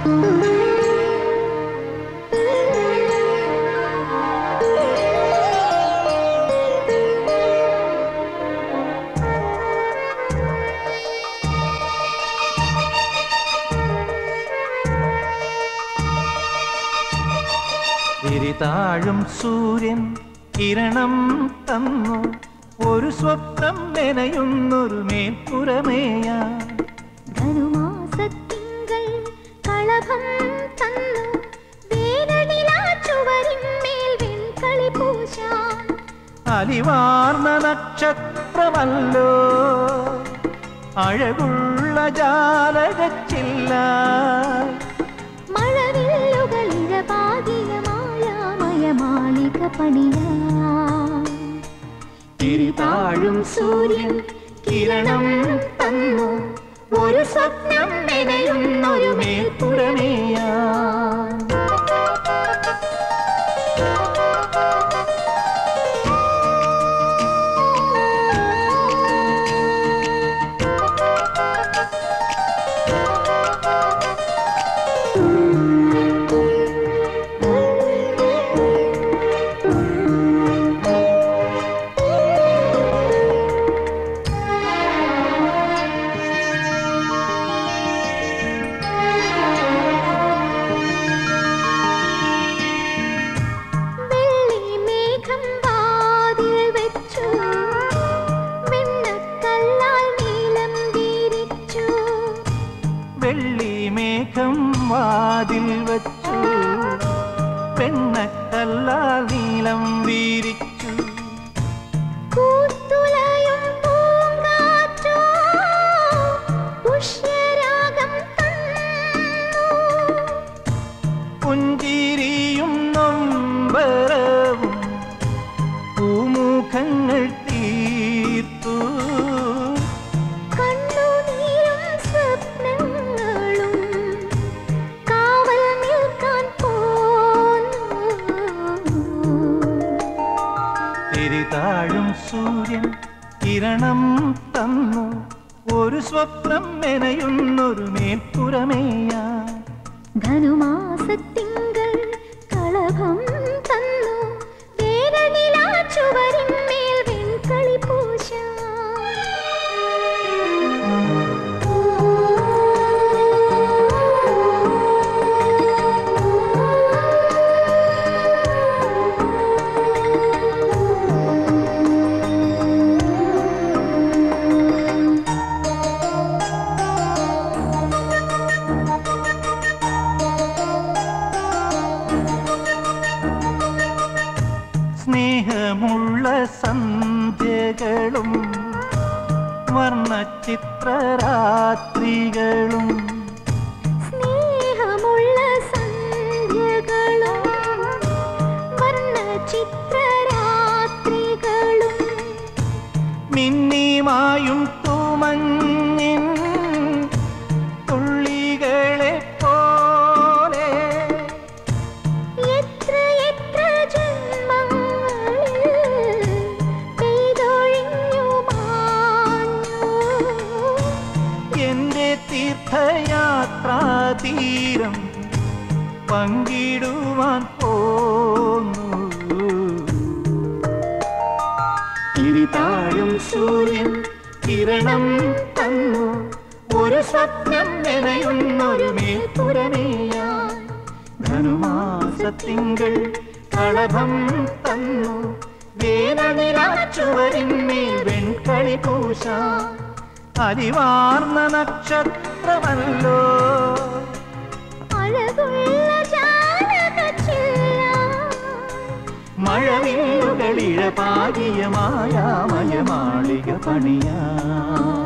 തിരിതാഴും സൂര്യൻ കിരണം തന്നു ഒരു സ്വപ്നം നനയുന്നൊരു മേൽപ്പുറമേയാ ധനുമാസത്തിങ്കൾ കളഭം തന്നു വേനലിലാ ചുവരിന്മേൽ വെൺകളി പൂശാൻ അലിവാർന്ന നക്ഷത്രമല്ലോ അഴകുള്ള ജാലകച്ചില്ല മഴവില്ലുകൾ ഇഴപാകിയ മായാമയ മാളിക പണിയാൻ തിരിതാഴും സൂര്യൻ കിരണം തന്നു ഒരു സ്വപ്നം നനയുന്നൊരു മേൽപ്പുറമേയാ വെള്ളി മേഘം വാതിൽ വെച്ചു വെണ്ണക്കല്ലാൽ നീലം വീരിച്ചു വെള്ളി മേഘം വാതിൽ വച്ചു പെണ്ണക്കല്ലാ നീലം വീരിച്ചു കൂത്തുലയും പൂങ്കാറ്റോ പുഷ്യരാഗം തന്നു പുഞ്ചിരിയും നൊമ്പരവും പൂമുഖങ്ങൾ തീർത്തു കണ്ണുനീരും സ്വപ്നങ്ങളും കാവൽ നിൽക്കാൻ പോന്നു തിരിതാഴും സൂര്യൻ കിരണം തന്നു ഒരു സ്വപ്നം മെനയുന്നൊരു മേൽപ്പുറമേയാ ധനുമാസത്തിങ്കൾ കളഭം തന്നു വേരനിലാ ചുവരിന്മേൽ വെൺകളി സ്നേഹമുള്ള സന്ധ്യകളും വർണ്ണചിത്രരാത്രികളും സ്നേഹമുള്ള സന്ധ്യകളും വർണ്ണചിത്രരാത്രികളും മിന്നിമായും തൂമഞ്ഞിൻ തുള്ളികളെ പോലെ എത്ര എത്ര ജന്മങ്ങളിൽ പെയ്തൊഴിഞ്ഞു മാഞ്ഞു എന്റെ തീർത്ഥയാത്രാതീരം പങ്കിടുവാൻ പോന്നു തിരിതാഴും സൂര്യൻ കിരണം തന്നു ഒരു സ്വപ്നം നനയുന്നൊരു മേൽപ്പുറമേയാൻ ധനുമാസത്തിങ്കൾ കളഭം തന്നു വേനനിലാച്ചുവരിന്മേൽ വെൺകളി പൂശ അരിവാർന്ന നക്ഷത്രമല്ലോ അഴകുള്ള ജാലകച്ചില്ല മഴവില്ലുകളിഴ പാകിയ മായാമയ മാളിക പണിയാ